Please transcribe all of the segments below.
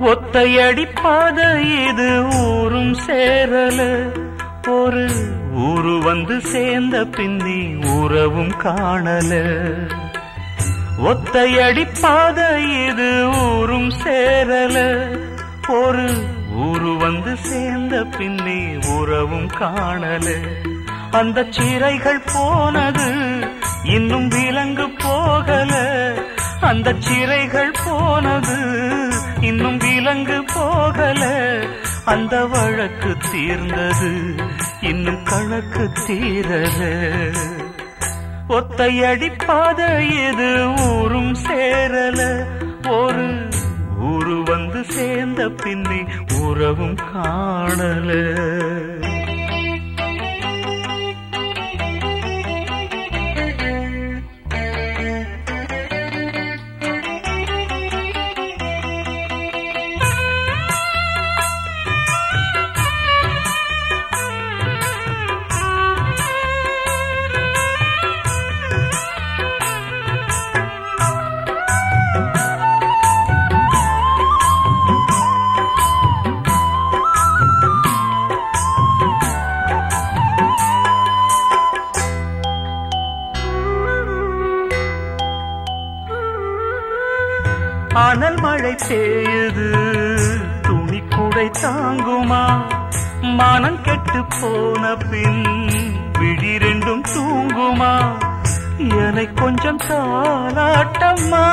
ஒத்தையடி பாதை இது ஊரும் சேரல ஒரு ஊரு வந்து சேர்ந்த பின்னி உறவும் காணல ஒத்தையடி பாதை இது ஊரும் சேரல ஒரு ஊரு வந்து சேர்ந்த பின்னி உறவும் காணல அந்த சிறைகள் போனது இன்னும் விலங்கு போகல அந்த சிறைகள் போனது இன்னும் விலங்கு போகல அந்த வழக்கு தீர்ந்தது இன்னும் கணக்கு தீரல ஒத்தையடி பாதை இது ஊரும் சேரல ஒரு ஊரு வந்து சேர்ந்த பின்னி உறவும் காணல அனல் மழை பெய்யுது துணி குடை தாங்குமா மனம் கெட்டு போன பின் விழி ரெண்டும் தூங்குமா என்னை கொஞ்சம் தாளாட்டம்மா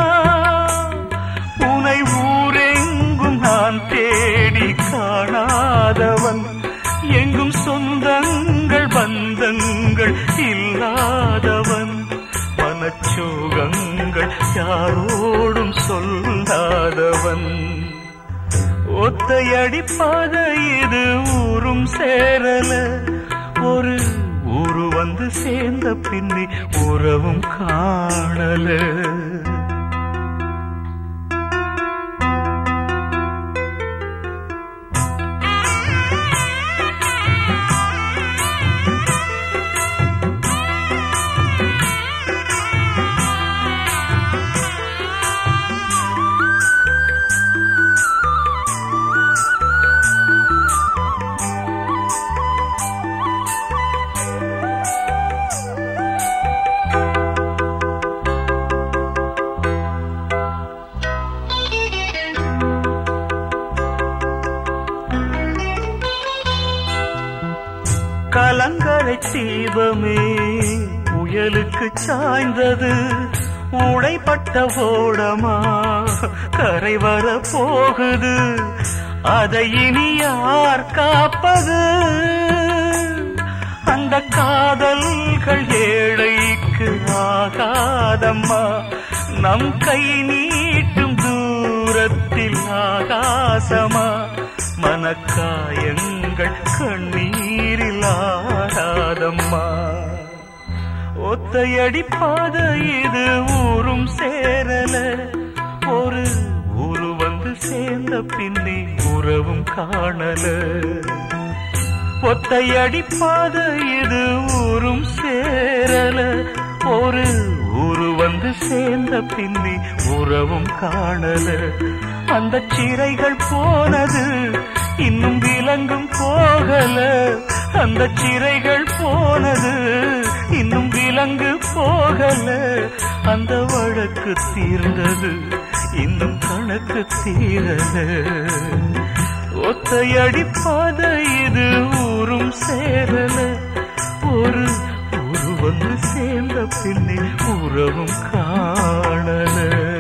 உனை ஊரெங்கும் நான் தேடி காணாதவன் எங்கும் சொந்தங்கள் பந்தங்கள் இல்லாதவன் மனச்சோகங்கள் யாரோடும் சொல்லாதவன் ஒத்தையடி பாதை இது ஊரும் சேரல ஒரு ஊரு வந்து சேர்ந்த பின்னி உறவும் காணல கலங்கரை தீபமே புயலுக்கு சாய்ந்தது உடைப்பட்ட ஓடமா கரை வர போகுது அதை இனி யார் காப்பது அந்த காதல்கள் ஏழைக்கு ஆகாதம்மா நம் கை நீட்டும் தூரத்தில் ஆகாசமா மனக்காயங்கள் கண்ணீரில் ஆடாதம்மா ஒத்தையடி பாதை இது ஊரும் சேரல ஒரு ஊரு வந்து சேர்ந்த பின்னி உறவும் காணல ஒத்தையடி பாதை இது ஊரும் சேரல ஒரு ஊரு வந்து சேர்ந்த பின்னி உறவும் காணல அந்த சிறைகள் போனது இன்னும் விலங்கும் போகல அந்த சிறைகள் போனது இன்னும் விலங்கு போகல அந்த வழக்கு தீர்ந்தது இன்னும் கணக்கு தீரல ஒத்தையடி பாதை இது ஊரும் சேரல ஒரு ஊரு வந்து சேர்ந்த பின்னே உறவும் காணல